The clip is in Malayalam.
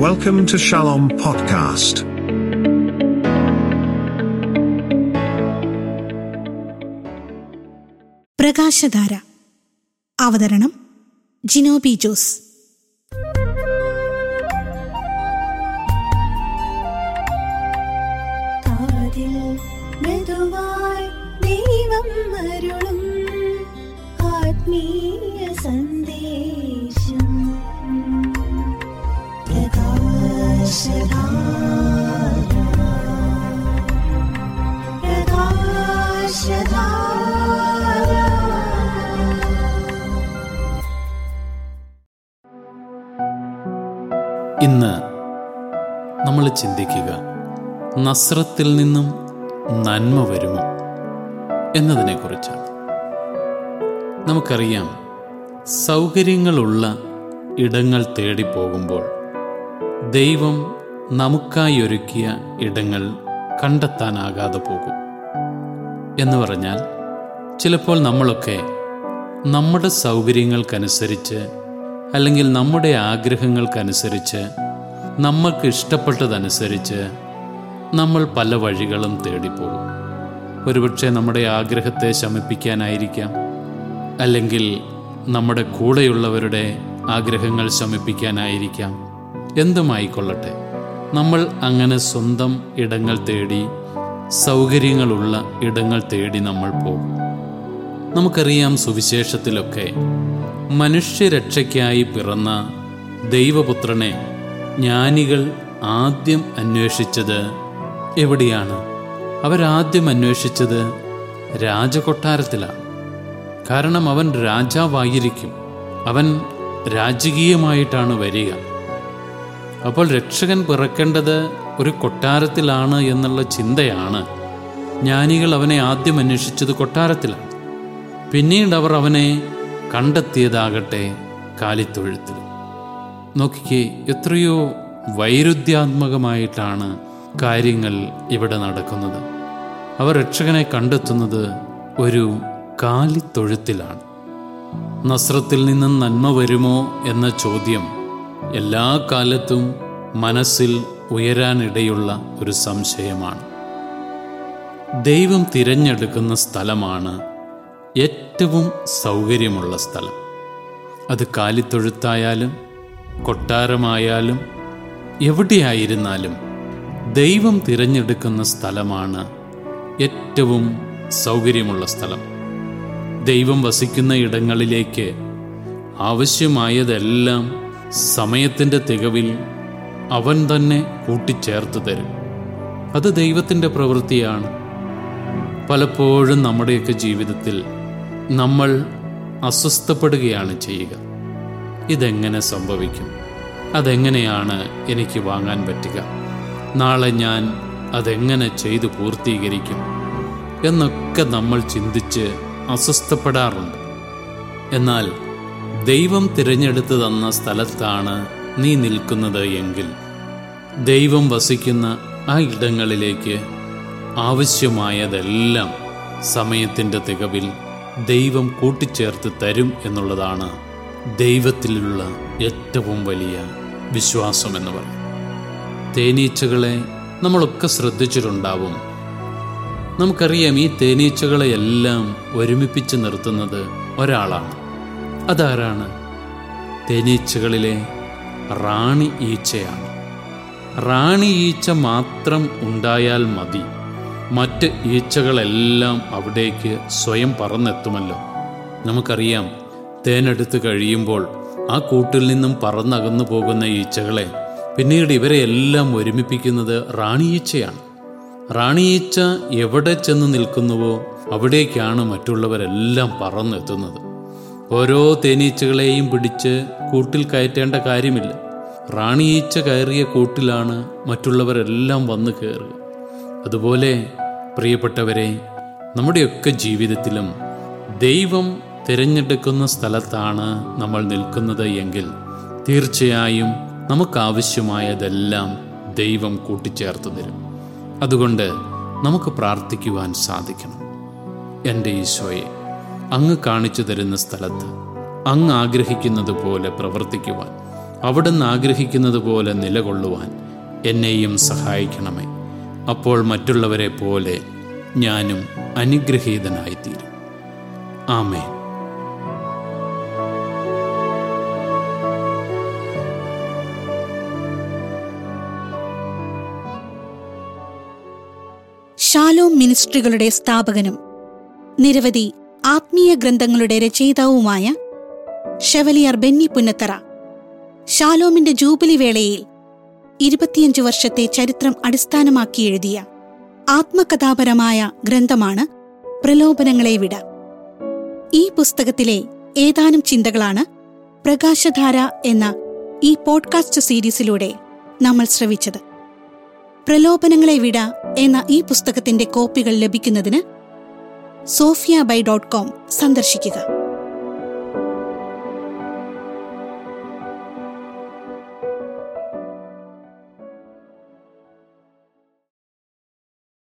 Welcome to Shalom Podcast. പ്രകാശധാര അവതരണം ജിനോബി ജോസ് കാതിൽ മൃദുവായി ദൈവം അരുളും ആത്മീയ സന്ദേശം പ്രകാശധാര പ്രകാശധാര ഇന്ന് നമ്മൾ ചിന്തിക്കുക നസ്രത്തിൽ നിന്നും നന്മ വരുമോ എന്നതിനെക്കുറിച്ചാണ് നമുക്കറിയാം സൗകര്യങ്ങളുള്ള ഇടങ്ങൾ തേടി പോകുമ്പോൾ ദൈവം നമുക്കായി ഒരുക്കിയ ഇടങ്ങൾ കണ്ടെത്താനാകാതെ പോകും എന്ന് പറഞ്ഞാൽ ചിലപ്പോൾ നമ്മളൊക്കെ നമ്മുടെ സൗകര്യങ്ങൾക്കനുസരിച്ച് അല്ലെങ്കിൽ നമ്മുടെ ആഗ്രഹങ്ങൾക്കനുസരിച്ച് നമ്മൾക്ക് ഇഷ്ടപ്പെട്ടതനുസരിച്ച് നമ്മൾ പല വഴികളും തേടിപ്പോകും ഒരുപക്ഷെ നമ്മുടെ ആഗ്രഹത്തെ ശമിപ്പിക്കാനായിരിക്കാം അല്ലെങ്കിൽ നമ്മുടെ കൂടെയുള്ളവരുടെ ആഗ്രഹങ്ങൾ ശമിപ്പിക്കാനായിരിക്കാം എന്തുമായിക്കൊള്ളട്ടെ നമ്മൾ അങ്ങനെ സ്വന്തം ഇടങ്ങൾ തേടി സൗകര്യങ്ങളുള്ള ഇടങ്ങൾ തേടി നമ്മൾ പോകും നമുക്കറിയാം സുവിശേഷത്തിലൊക്കെ മനുഷ്യരക്ഷയ്ക്കായി പിറന്ന ദൈവപുത്രനെ ജ്ഞാനികൾ ആദ്യം അന്വേഷിച്ചത് എവിടെയാണ് അവരാദ്യം അന്വേഷിച്ചത് രാജകൊട്ടാരത്തിലാണ് കാരണം അവൻ രാജാവായിരിക്കും അവൻ രാജകീയമായിട്ടാണ് വരിക അപ്പോൾ രക്ഷകൻ പിറക്കേണ്ടത് ഒരു കൊട്ടാരത്തിലാണ് എന്നുള്ള ചിന്തയാണ് ജ്ഞാനികൾ അവനെ ആദ്യം അന്വേഷിച്ചത് കൊട്ടാരത്തിലാണ് പിന്നീട് അവർ അവനെ കണ്ടെത്തിയതാകട്ടെ കാലിത്തൊഴുത്തിൽ നോക്കിക്കേ എത്രയോ വൈരുദ്ധ്യാത്മകമായിട്ടാണ് കാര്യങ്ങൾ ഇവിടെ നടക്കുന്നത് അവർ രക്ഷകനെ കണ്ടെത്തുന്നത് ഒരു കാലിത്തൊഴുത്തിലാണ് നസ്രത്തിൽ നിന്നും നന്മ വരുമോ എന്ന ചോദ്യം എല്ലാ കാലത്തും മനസ്സിൽ ഉയരാനിടയുള്ള ഒരു സംശയമാണ് ദൈവം തിരഞ്ഞെടുക്കുന്ന സ്ഥലമാണ് ഏറ്റവും സൗകര്യമുള്ള സ്ഥലം അത് കാലിത്തൊഴുത്തായാലും കൊട്ടാരമായാലും എവിടെയായിരുന്നാലും ദൈവം തിരഞ്ഞെടുക്കുന്ന സ്ഥലമാണ് ഏറ്റവും സൗകര്യമുള്ള സ്ഥലം ദൈവം വസിക്കുന്ന ഇടങ്ങളിലേക്ക് ആവശ്യമായതെല്ലാം സമയത്തിൻ്റെ തികവിൽ അവൻ തന്നെ കൂട്ടിച്ചേർത്ത് തരും അത് ദൈവത്തിൻ്റെ പ്രവൃത്തിയാണ് പലപ്പോഴും നമ്മുടെയൊക്കെ ജീവിതത്തിൽ നമ്മൾ അസ്വസ്ഥപ്പെടുകയാണ് ചെയ്യുക ഇതെങ്ങനെ സംഭവിക്കും അതെങ്ങനെയാണ് എനിക്ക് വാങ്ങാൻ പറ്റുക നാളെ ഞാൻ അതെങ്ങനെ ചെയ്തു പൂർത്തീകരിക്കും എന്നൊക്കെ നമ്മൾ ചിന്തിച്ച് അസ്വസ്ഥപ്പെടാറുണ്ട് എന്നാൽ ദൈവം തിരഞ്ഞെടുത്ത് തന്ന സ്ഥലത്താണ് നീ നിൽക്കുന്നത് എങ്കിൽ ദൈവം വസിക്കുന്ന ആ ഇടങ്ങളിലേക്ക് ആവശ്യമായതെല്ലാം സമയത്തിൻ്റെ തികവിൽ ദൈവം കൂട്ടിച്ചേർത്ത് തരും എന്നുള്ളതാണ് ദൈവത്തിലുള്ള ഏറ്റവും വലിയ വിശ്വാസം എന്ന് പറയും തേനീച്ചകളെ നമ്മളൊക്കെ ശ്രദ്ധിച്ചിട്ടുണ്ടാവും നമുക്കറിയാം ഈ തേനീച്ചകളെയെല്ലാം ഒരുമിപ്പിച്ച് നിർത്തുന്നത് ഒരാളാണ് അതാരാണ് തേനീച്ചകളിലെ റാണി ഈച്ചയാണ് റാണി ഈച്ച മാത്രം ഉണ്ടായാൽ മതി മറ്റ് ഈച്ചകളെല്ലാം അവിടേക്ക് സ്വയം പറന്നെത്തുമല്ലോ നമുക്കറിയാം തേനെടുത്ത് കഴിയുമ്പോൾ ആ കൂട്ടിൽ നിന്നും പറന്നകന്നു പോകുന്ന ഈച്ചകളെ പിന്നീട് ഇവരെ എല്ലാം ഒരുമിപ്പിക്കുന്നത് റാണി ഈച്ചയാണ് റാണി ഈച്ച എവിടെ ചെന്ന് നിൽക്കുന്നുവോ അവിടേക്കാണ് മറ്റുള്ളവരെല്ലാം പറന്നെത്തുന്നത് ഓരോ തേനീച്ചകളെയും പിടിച്ച് കൂട്ടിൽ കയറ്റേണ്ട കാര്യമില്ല റാണി ഈച്ച കയറിയ കൂട്ടിലാണ് മറ്റുള്ളവരെല്ലാം വന്നു കയറുക അതുപോലെ പ്രിയപ്പെട്ടവരെ നമ്മുടെയൊക്കെ ജീവിതത്തിലും ദൈവം തിരഞ്ഞെടുക്കുന്ന സ്ഥലത്താണ് നമ്മൾ നിൽക്കുന്നത് എങ്കിൽ തീർച്ചയായും നമുക്കാവശ്യമായതെല്ലാം ദൈവം കൂട്ടിച്ചേർത്ത് തരും അതുകൊണ്ട് നമുക്ക് പ്രാർത്ഥിക്കുവാൻ സാധിക്കണം എൻ്റെ ഈശോയെ അങ്ങ് കാണിച്ചു തരുന്ന സ്ഥലത്ത് അങ്ങ് ആഗ്രഹിക്കുന്നത് പോലെ പ്രവർത്തിക്കുവാൻ അവിടുന്ന് ആഗ്രഹിക്കുന്നത് പോലെ നിലകൊള്ളുവാൻ എന്നെയും സഹായിക്കണമേ അപ്പോൾ മറ്റുള്ളവരെ പോലെ ഞാനും അനുഗ്രഹീതനായിത്തീരും ആമേൻ ഷാലോം മിനിസ്ട്രികളുടെ സ്ഥാപകനും നിരവധി ആത്മീയ ഗ്രന്ഥങ്ങളുടെ രചയിതാവുമായ ഷെവലിയർ ബെന്നി പുന്നത്തറ ഷാലോമിന്റെ ജൂബിലി വേളയിൽ ഇരുപത്തിയഞ്ച് വർഷത്തെ ചരിത്രം അടിസ്ഥാനമാക്കി എഴുതിയ ആത്മകഥാപരമായ ഗ്രന്ഥമാണ് പ്രലോഭനങ്ങളെ വിട ഈ പുസ്തകത്തിലെ ഏതാനും ചിന്തകളാണ് പ്രകാശധാര എന്ന ഈ പോഡ്കാസ്റ്റ് സീരീസിലൂടെ നമ്മൾ ശ്രവിച്ചത് പ്രലോഭനങ്ങളെ വിട എന്ന ഈ പുസ്തകത്തിന്റെ കോപ്പികൾ ലഭിക്കുന്നതിന് സോഫിയ ബൈ ഡോട്ട് കോം സന്ദർശിക്കുക